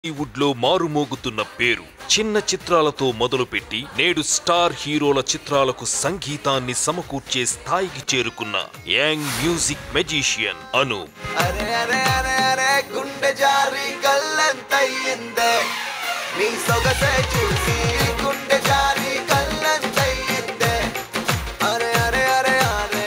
Hollywood లో మారుమోగుతున్న పేరు చిన్న చిత్రాలతో మొదలుపెట్టి నేడు స్టార్ హీరోల చిత్రాలకు సంగీతాన్ని సమకూర్చే స్థాయికి చేరుకున్న యాంగ్ మ్యూజిక్ మెజీషియన్ అను అరే అరే అరే అరే గుండె జారి కళ్ళంతయ్యిందే నీ సొగసే చూసి గుండె జారి కళ్ళంతయ్యిందే అరే అరే అరే అరే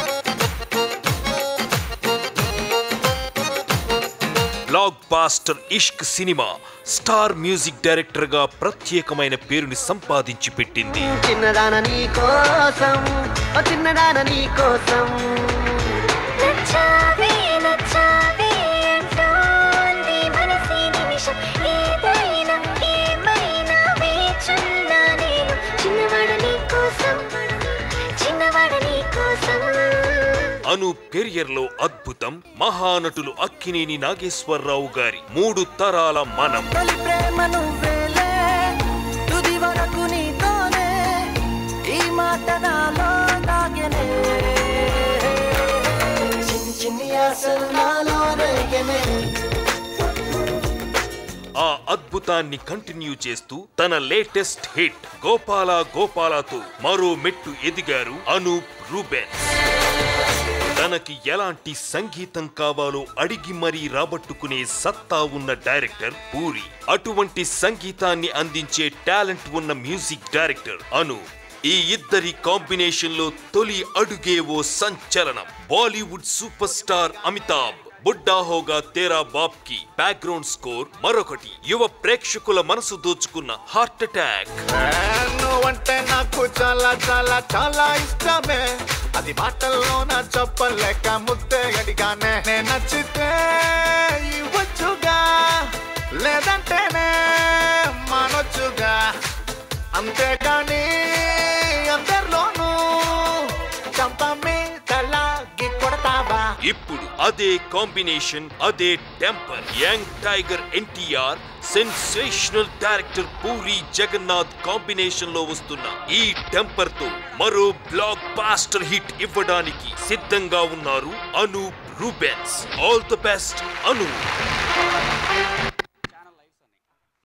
blockbuster Ishq cinema star music director గా ప్రత్యేకమైన పేరుని సంపాదించి పెట్టింది చిన్నదాన నీ కోసం ఓ చిన్నదాన నీ కోసం నచ్చావే నచ్చావే అంటోంది మనసే నిమిషం ఏదైనా ఏమైనా వేచున్నా నేను చిన్నవాడ నీ కోసం చిన్నవాడ నీ కోసం అను కెరియర్ లో అద్భుతం మహానటులు అక్కినేని నాగేశ్వరరావు గారి మూడు తరాల మనం తొలి ప్రేమ నువ్వేలే తుది వరకు నీతోనే ఈ మాట నాలో దాగెనే చిన్ని చిన్ని ఆశలు నాలో రేగెనే ఆ అద్భుతాన్ని కంటిన్యూ చేస్తూ తన లేటెస్ట్ హిట్ గోపాల గోపాలతో మరో మెట్టు ఎదిగారు అనూప్ రూబెన్స్ తనకి ఎలాంటి సంగీతం కావాలో అడిగి మరీ రాబట్టుకునే సత్తా ఉన్న డైరెక్టర్ పూరి అటువంటి సంగీతాన్ని అందించే టాలెంట్ ఉన్న మ్యూజిక్ డైరెక్టర్ అను ఈ ఇద్దరి కాంబినేషన్ లో తొలి అడుగే ఓ సంచలనం Bollywood super star Amitabh Buddha Hoga Tera Baap కి బ్యాక్గ్రౌండ్ స్కోర్ మరొకటి యువ ప్రేక్షకుల మనసు దోచుకున్న హార్ట్ అటాక్ నువ్వంటే నాకు చాలా చాలా చాలా ఇష్టమే అది మాటల్లో నా చెప్పలేక ముద్దే గడిగానే నే నచ్చితే ఇవ్వచ్చుగా లేదంటేనే మానొచ్చుగా అంతేకాని అందరిలోనూ చంప మీదలాగి కొడతావా ఇప్పుడు అదే కాంబినేషన్ అదే Temper young tiger NTR sensational director Puri Jagannadh combination లో వస్తున్న ఈ టెంపర్ తో మరో బ్లాక్ బాస్టర్ హిట్ ఇవ్వడానికి సిద్ధంగా ఉన్నారు Anup Rubens all the best Anu